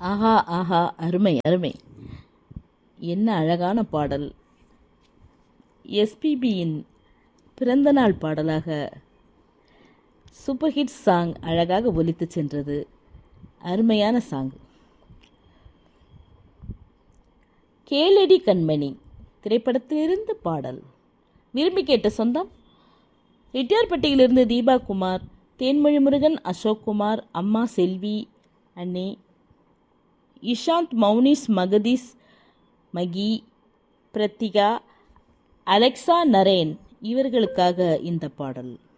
ஆஹா ஆஹா அருமை அருமை என்ன அழகான பாடல் எஸ்பிபியின் பிறந்தநாள் பாடலாக சூப்பர் ஹிட் சாங் அழகாக ஒலித்து சென்றது அருமையான சாங் கேளடி கண்மணி திரைப்படத்திலிருந்து பாடல் விரும்பி கேட்ட சொந்தம் ரெட்டியார்பட்டியிலிருந்து தீபா குமார் தேன்மொழி முருகன் அசோக் குமார் அம்மா செல்வி அண்ணே இஷாந்த் மௌனிஸ் மகதீஸ் மகி பிரத்திகா அலெக்சா நரேன் இவர்களுக்காக இந்த பாடல்